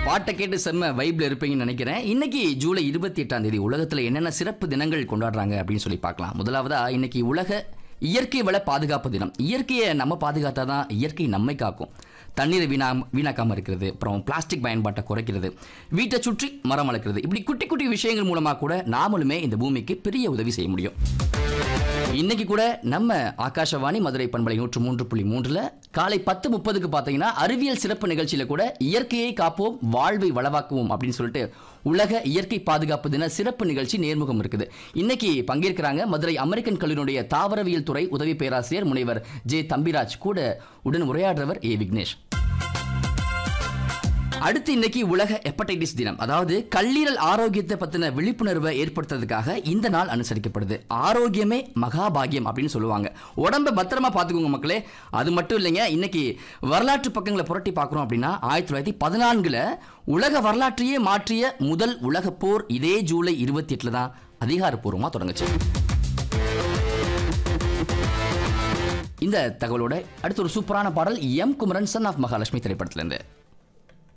பாட்டை கேட்டு செம்ம வைப்ல இருப்பீங்கன்னு நினைக்கிறேன் இன்னைக்கு ஜூலை இருபத்தி எட்டாம் தேதி உலகத்துல என்னென்ன சிறப்பு தினங்கள் கொண்டாடுறாங்க அப்படின்னு சொல்லி பார்க்கலாம் முதலாவதா இன்னைக்கு உலக இயற்கை வள பாதுகாப்பு தினம் இயற்கையை நம்ம பாதுகாத்தா தான் இயற்கை நம்மை காக்கும் தண்ணீரை வீணா வீணாக்காம இருக்கிறது அப்புறம் பிளாஸ்டிக் பயன்பாட்டை குறைக்கிறது வீட்டை சுற்றி மரம் வளர்க்கிறது இப்படி குட்டி குட்டி விஷயங்கள் மூலமா கூட நாமளுமே இந்த பூமிக்கு பெரிய உதவி செய்ய முடியும் இன்னைக்கு கூட நம்ம ஆகாஷவாணி மதுரை பண்பலை நூற்று மூன்று புள்ளி மூன்றுல காலை பத்து முப்பதுக்கு பார்த்தீங்கன்னா அறிவியல் சிறப்பு நிகழ்ச்சியில கூட இயற்கையை காப்போம் வாழ்வை வளவாக்குவோம் அப்படின்னு சொல்லிட்டு உலக இயற்கை பாதுகாப்பு தின சிறப்பு நிகழ்ச்சி நேர்முகம் இருக்குது இன்னைக்கு பங்கேற்கிறாங்க மதுரை அமெரிக்கன் கல்லூரியினுடைய தாவரவியல் துறை உதவி பேராசிரியர் முனைவர் ஜே தம்பிராஜ் கூட உடன் உரையாடுறவர் ஏ விக்னேஷ் அடுத்து இன்னைக்கு உலக ஹெப்படைட்டிஸ் தினம் அதாவது கல்லீரல் ஆரோக்கியத்தை பத்தின விழிப்புணர்வை ஏற்படுத்துறதுக்காக இந்த நாள் அனுசரிக்கப்படுது ஆரோக்கியமே மகாபாகியம் அப்படின்னு சொல்லுவாங்க உடம்ப பத்திரமா பார்த்துக்கோங்க மக்களே அது மட்டும் இல்லைங்க இன்னைக்கு வரலாற்று பக்கங்களை புரட்டி பார்க்குறோம் அப்படின்னா ஆயிரத்தி தொள்ளாயிரத்தி பதினான்குல உலக வரலாற்றையே மாற்றிய முதல் உலக போர் இதே ஜூலை இருபத்தி எட்டுல தான் அதிகாரப்பூர்வமாக தொடங்குச்சு இந்த தகவலோட அடுத்து ஒரு சூப்பரான பாடல் M Kumaran son of Mahalakshmi திரைப்படத்திலிருந்து